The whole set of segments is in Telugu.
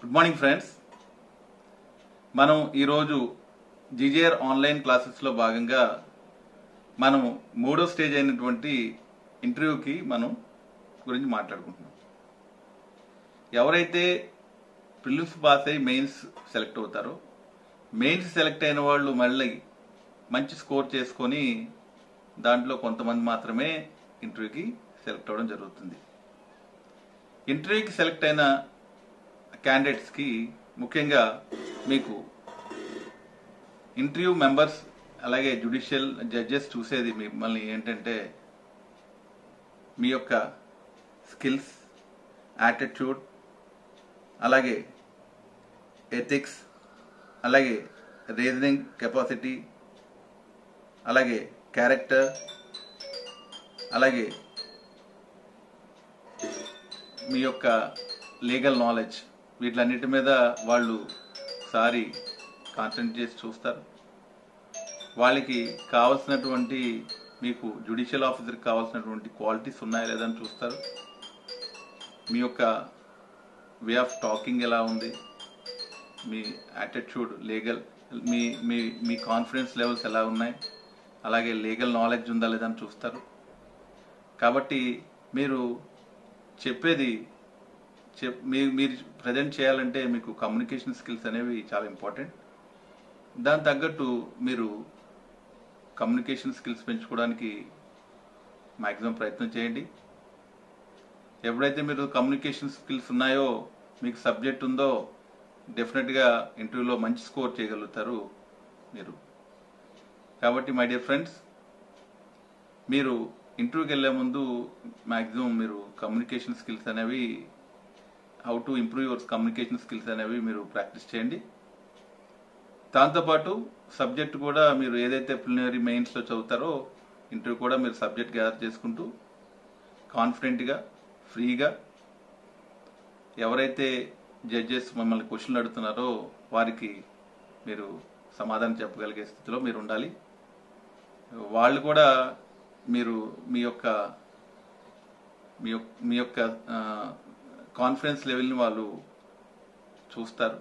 గుడ్ మార్నింగ్ ఫ్రెండ్స్ మనం ఈరోజు జీజేఆర్ ఆన్లైన్ క్లాసెస్లో భాగంగా మనం మూడో స్టేజ్ అయినటువంటి ఇంటర్వ్యూకి మనం గురించి మాట్లాడుకుంటున్నాం ఎవరైతే ప్రిలిమ్స్ పాస్ అయ్యి మెయిన్స్ సెలెక్ట్ అవుతారో మెయిన్స్ సెలెక్ట్ అయిన వాళ్ళు మళ్ళీ మంచి స్కోర్ చేసుకొని దాంట్లో కొంతమంది మాత్రమే ఇంటర్వ్యూకి సెలెక్ట్ అవ్వడం జరుగుతుంది ఇంటర్వ్యూకి సెలెక్ట్ అయిన క్యాండిడేట్స్కి ముఖ్యంగా మీకు ఇంటర్వ్యూ మెంబర్స్ అలాగే జ్యుడిషియల్ జడ్జెస్ చూసేది మిమ్మల్ని ఏంటంటే మీ యొక్క స్కిల్స్ యాటిట్యూడ్ అలాగే ఎథిక్స్ అలాగే రీజనింగ్ కెపాసిటీ అలాగే క్యారెక్టర్ అలాగే మీ యొక్క లీగల్ నాలెడ్జ్ వీటిలన్నిటి మీద వాళ్ళు ఒకసారి కాన్సన్ట్రేట్ చేసి చూస్తారు వాళ్ళకి కావాల్సినటువంటి మీకు జ్యుడిషియల్ ఆఫీసర్కి కావాల్సినటువంటి క్వాలిటీస్ ఉన్నాయా లేదా అని చూస్తారు మీ యొక్క వే ఆఫ్ టాకింగ్ ఎలా ఉంది మీ యాటిట్యూడ్ లీగల్ మీ మీ మీ కాన్ఫిడెన్స్ లెవెల్స్ ఎలా ఉన్నాయి అలాగే లీగల్ నాలెడ్జ్ ఉందా లేదా అని చూస్తారు కాబట్టి మీరు చెప్పేది చెప్ మీరు మీరు ప్రజెంట్ చేయాలంటే మీకు కమ్యూనికేషన్ స్కిల్స్ అనేవి చాలా ఇంపార్టెంట్ దాని తగ్గట్టు మీరు కమ్యూనికేషన్ స్కిల్స్ పెంచుకోవడానికి మ్యాక్సిమం ప్రయత్నం చేయండి ఎప్పుడైతే మీరు కమ్యూనికేషన్ స్కిల్స్ ఉన్నాయో మీకు సబ్జెక్ట్ ఉందో డెఫినెట్గా ఇంటర్వ్యూలో మంచి స్కోర్ చేయగలుగుతారు మీరు కాబట్టి మై డియర్ ఫ్రెండ్స్ మీరు ఇంటర్వ్యూకి వెళ్ళే ముందు మ్యాక్సిమం మీరు కమ్యూనికేషన్ స్కిల్స్ అనేవి how to improve your communication skills అనేవి మీరు ప్రాక్టీస్ చేయండి దాంతోపాటు సబ్జెక్ట్ కూడా మీరు ఏదైతే ప్రిలిమినరీ మెయిన్స్లో చదువుతారో ఇంటర్వ్యూ కూడా మీరు సబ్జెక్ట్ గ్యాదర్ చేసుకుంటూ కాన్ఫిడెంట్గా ఫ్రీగా ఎవరైతే జడ్జెస్ మిమ్మల్ని క్వశ్చన్లు అడుగుతున్నారో వారికి మీరు సమాధానం చెప్పగలిగే స్థితిలో మీరు ఉండాలి వాళ్ళు కూడా మీరు మీ యొక్క మీ యొక్క మీ యొక్క కాన్ఫిడెన్స్ లెవెల్ని వాళ్ళు చూస్తారు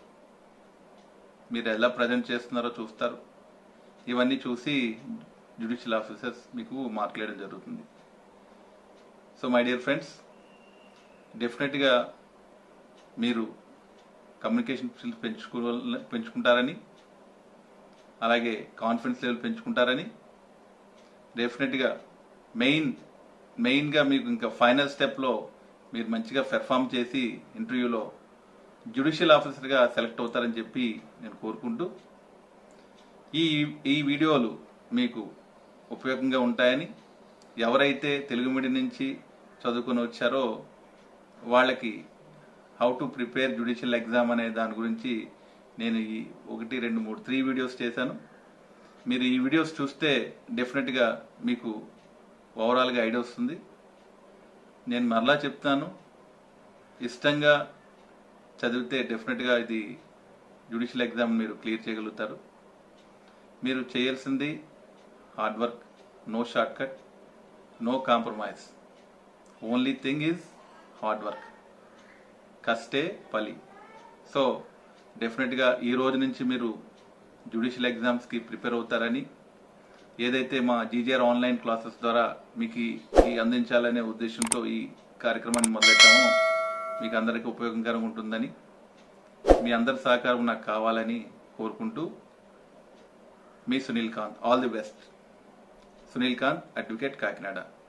మీరు ఎలా ప్రజెంట్ చేస్తున్నారో చూస్తారు ఇవన్నీ చూసి జ్యుడిషియల్ ఆఫీసర్స్ మీకు మార్కులు వేయడం జరుగుతుంది సో మై డియర్ ఫ్రెండ్స్ డెఫినెట్గా మీరు కమ్యూనికేషన్ స్కిల్స్ పెంచుకో పెంచుకుంటారని అలాగే కాన్ఫిడెన్స్ లెవెల్ పెంచుకుంటారని డెఫినెట్గా మెయిన్ మెయిన్గా మీకు ఇంకా ఫైనల్ స్టెప్లో మీరు మంచిగా పెర్ఫామ్ చేసి ఇంటర్వ్యూలో జ్యుడిషియల్ ఆఫీసర్గా సెలెక్ట్ అవుతారని చెప్పి నేను కోరుకుంటూ ఈ ఈ వీడియోలు మీకు ఉపయోగంగా ఉంటాయని ఎవరైతే తెలుగు మీడియం నుంచి చదువుకొని వచ్చారో వాళ్ళకి how to prepare judicial exam అనే దాని గురించి నేను ఈ ఒకటి రెండు మూడు త్రీ వీడియోస్ చేశాను మీరు ఈ వీడియోస్ చూస్తే డెఫినెట్గా మీకు ఓవరాల్గా ఐడియా వస్తుంది నేను మరలా చెప్తాను ఇష్టంగా చదివితే డెఫినెట్గా ఇది జ్యుడిషియల్ ఎగ్జామ్ మీరు క్లియర్ చేయగలుగుతారు మీరు చేయాల్సింది hard work no short cut no compromise only thing is hard work కష్టే పలి సో డెఫినెట్గా ఈ రోజు నుంచి మీరు జ్యుడిషియల్ ఎగ్జామ్స్కి ప్రిపేర్ అవుతారని ఏదైతే మా జీజీఆర్ ఆన్లైన్ క్లాసెస్ ద్వారా మీకు ఈ అందించాలనే ఉద్దేశంతో ఈ కార్యక్రమాన్ని మొదలెట్టామో మీకు అందరికీ ఉపయోగకరంగా ఉంటుందని మీ అందరి సహకారం నాకు కావాలని కోరుకుంటూ మీ Sunil Kanth all the best Sunil Kanth advocate Kakinada